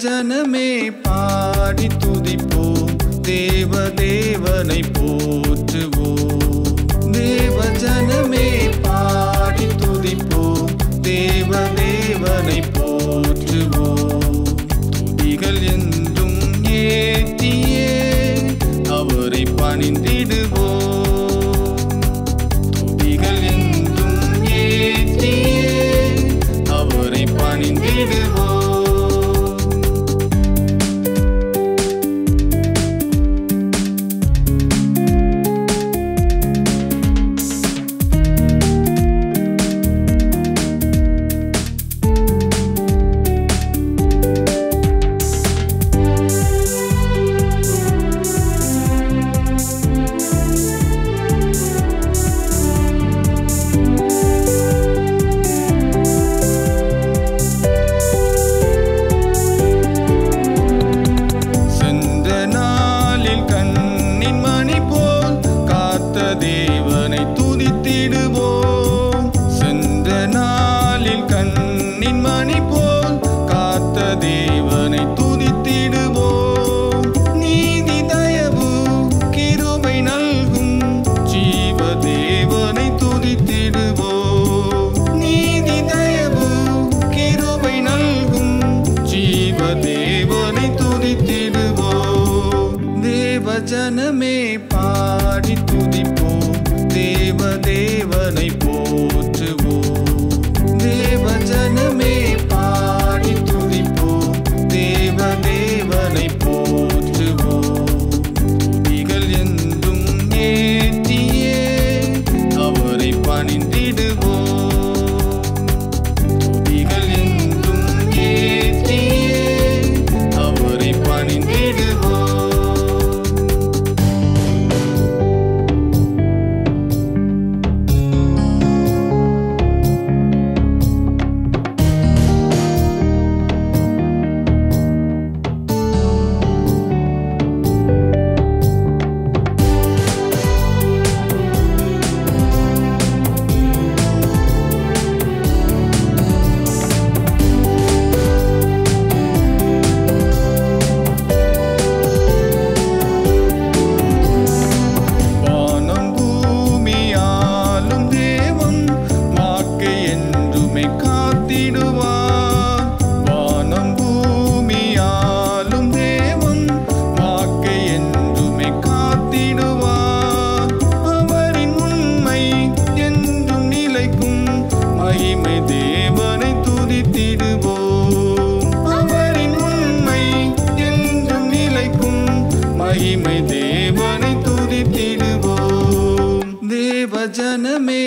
ஜனமே பாடி துதிப்போம் தேவ தேவனை போற்றுவோம் தேவ ஜனமே பாடி துதிப்போம் தேவ தேவனை போற்றுவோம் துதிகள் என்றும் ஏற்றியே அவரை பணிந்திடுவோம் துதிகள் என்றும் ஏற்றியே அவரை பணிந்திடுவோம் சென்ற நாளில் கண்ணின் மணி போல் காத்த தேவனை துதித்திடுவோம் சென்ற நாளில் கண்ணின் மணி போல் காத்த தேவனை துதித்திடுவோம் நீதி தயவு கிருபை நல்கும் ஜீவ தேவனை துதித்திடுவோம் நீதி தயவு கிருபை நல்கும் ஜீவ தேவனை துதித்திடுவோம் தேவ ஜனமே பாடி துதிப்போம் தேவ தேவனை போற்றுவோம் தேவ ஜனமே பாடி துதிப்போம் தேவ தேவனை போற்றுவோம் துதிகள் என்றும் ஏற்றியே அவரை பணிந்திடுவோம் துதிகள் என்றும் ஏற்றியே அவரை பணிந்திடுவோம் வானம் பூமியாலும் தேவன் வாக்கை என்றுமே காத்திடுவார் வானம் பூமியாலும் தேவன் வாக்கை என்றுமே காத்திடுவார் அவரின் உண்மை என்றும் நிலைக்கும் மகிமை தேவனை துதித்திடுவோம் அவரின் உண்மை என்றும் நிலைக்கும் மகிமை தேவனை துதித்திடுவோம் தேவ ஜனமே